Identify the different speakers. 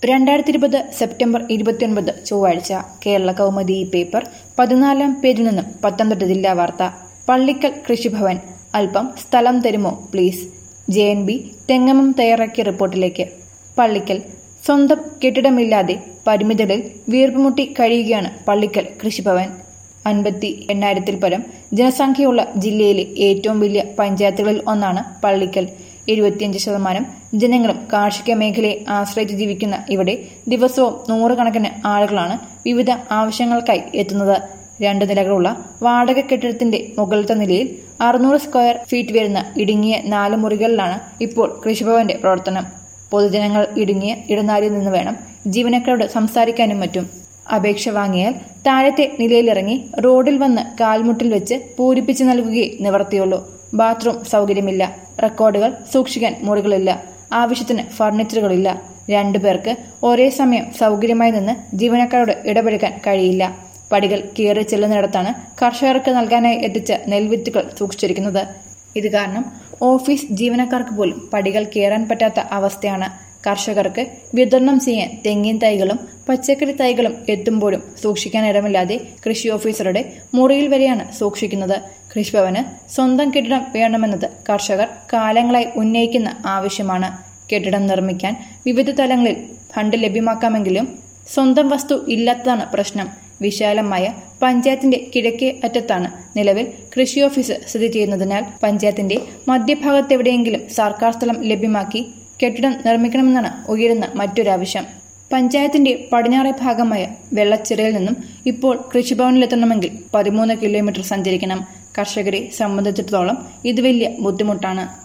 Speaker 1: രണ്ടായിരത്തി ഇരുപത് സെപ്റ്റംബർ ഇരുപത്തിയൊൻപത് ചൊവ്വാഴ്ച കേരള കൗമുദി പേപ്പർ പതിനാലാം പേജിൽ നിന്നും പത്തനംതിട്ട ജില്ലാ വാർത്ത പള്ളിക്കൽ കൃഷിഭവൻ അല്പം സ്ഥലം തരുമോ please J N B Thengamam തയ്യാറാക്കിയ റിപ്പോർട്ടിലേക്ക് പള്ളിക്കൽ സ്വന്തം കെട്ടിടമില്ലാതെ പരിമിതികളിൽ വീർപ്പുമുട്ടി കഴിയുകയാണ് പള്ളിക്കൽ കൃഷിഭവൻ അൻപത്തി എണ്ണായിരത്തിൽ പരം ജനസംഖ്യയുള്ള ജില്ലയിലെ ഏറ്റവും വലിയ പഞ്ചായത്തുകളിൽ ഒന്നാണ് പള്ളിക്കൽ എഴുപത്തിയഞ്ച് ശതമാനം ജനങ്ങളും കാർഷിക മേഖലയെ ആശ്രയിച്ച് ജീവിക്കുന്ന ഇവിടെ ദിവസവും നൂറുകണക്കിന് ആളുകളാണ് വിവിധ ആവശ്യങ്ങൾക്കായി എത്തുന്നത് രണ്ട് നിലകളുള്ള വാടക കെട്ടിടത്തിന്റെ മുകളിലത്തെ നിലയിൽ അറുന്നൂറ് സ്ക്വയർ ഫീറ്റ് വരുന്ന ഇടുങ്ങിയ നാല് മുറികളിലാണ് ഇപ്പോൾ കൃഷിഭവന്റെ പ്രവർത്തനം പൊതുജനങ്ങൾ ഇടുങ്ങിയ ഇടനാഴിയിൽ നിന്ന് വേണം ജീവനക്കാരോട് സംസാരിക്കാനും മറ്റും അപേക്ഷ വാങ്ങിയാൽ താഴത്തെ നിലയിലിറങ്ങി റോഡിൽ വന്ന് കാൽമുട്ടിൽ വെച്ച് പൂരിപ്പിച്ച് നൽകുകയേ നിവർത്തിയുള്ളൂ ബാത്റൂം സൗകര്യമില്ല റെക്കോർഡുകൾ സൂക്ഷിക്കാൻ മുറികളില്ല ആവശ്യത്തിന് ഫർണിച്ചറുകളില്ല രണ്ടു പേർക്ക് ഒരേ സമയം സൗകര്യമായി നിന്ന് ജീവനക്കാരോട് ഇടപഴകാൻ കഴിയില്ല പടികൾ കയറി ചെല്ലുന്നിടത്താണ് കർഷകർക്ക് നൽകാനായി എത്തിച്ച നെൽവിത്തുകൾ സൂക്ഷിച്ചിരിക്കുന്നത് ഇത് കാരണം ഓഫീസ് ജീവനക്കാർക്ക് പോലും പടികൾ കയറാൻ പറ്റാത്ത അവസ്ഥയാണ് കർഷകർക്ക് വിതരണം ചെയ്യാൻ തെങ്ങിൻ തൈകളും പച്ചക്കറി തൈകളും എത്തുമ്പോഴും സൂക്ഷിക്കാൻ ഇടമില്ലാതെ കൃഷി ഓഫീസറുടെ മുറിയിൽ വരെയാണ് സൂക്ഷിക്കുന്നത് കൃഷിഭവന് സ്വന്തം കെട്ടിടം വേണമെന്നത് കർഷകർ കാലങ്ങളായി ഉന്നയിക്കുന്ന ആവശ്യമാണ് കെട്ടിടം നിർമ്മിക്കാൻ വിവിധ തലങ്ങളിൽ ഫണ്ട് ലഭ്യമാക്കാമെങ്കിലും സ്വന്തം വസ്തു ഇല്ലാത്തതാണ് പ്രശ്നം വിശാലമായ പഞ്ചായത്തിന്റെ കിഴക്കേ അറ്റത്താണ് നിലവിൽ കൃഷി ഓഫീസ് സ്ഥിതി ചെയ്യുന്നതിനാൽ പഞ്ചായത്തിന്റെ മധ്യഭാഗത്തെവിടെയെങ്കിലും സർക്കാർ സ്ഥലം ലഭ്യമാക്കി കെട്ടിടം നിർമ്മിക്കണമെന്നാണ് ഉയരുന്ന മറ്റൊരാവശ്യം പഞ്ചായത്തിന്റെ പടിഞ്ഞാറേ ഭാഗമായ വെള്ളച്ചിറയിൽ നിന്നും ഇപ്പോൾ കൃഷിഭവനിലെത്തണമെങ്കിൽ പതിമൂന്ന് കിലോമീറ്റർ സഞ്ചരിക്കണം കർഷകരെ സംബന്ധിച്ചിടത്തോളം ഇത് വലിയ ബുദ്ധിമുട്ടാണ്